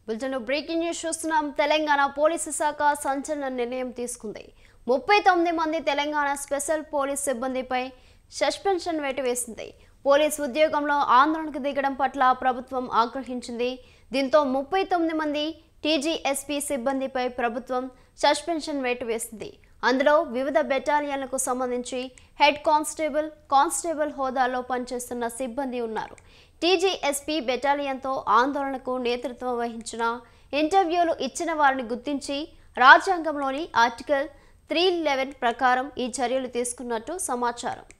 bulletin breaking news చూస్తున్నాం Telangana police శాఖ సంచలన నిర్ణయం తీసుకుంది ముప్పై తొమ్మిది మంది తెలంగాణ స్పెషల్ పోలీస్ సిబ్బందిపై సస్పెన్షన్ వేటు వేసింది పోలీస్ ఉద్యోగంలో ఆందోళనకు దిగడం పట్ల ప్రభుత్వం ఆగ్రహించింది దీంతో ముప్పై తొమ్మిది మంది టీజీఎస్పీ సిబ్బందిపై ప్రభుత్వం సస్పెన్షన్ వేటు వేసింది అందులో వివిధ బెటాలియన్లకు సంబంధించి హెడ్ కానిస్టేబుల్ కానిస్టేబుల్ హోదాలో పనిచేస్తున్న సిబ్బంది ఉన్నారు టీజీఎస్పీ బెటాలియన్తో ఆందోళనకు నేతృత్వం వహించిన ఇంటర్వ్యూలు ఇచ్చిన వారిని గుర్తించి రాజ్యాంగంలోని ఆర్టికల్ త్రీ లెవెన్ ప్రకారం ఈ చర్యలు తీసుకున్నట్టు సమాచారం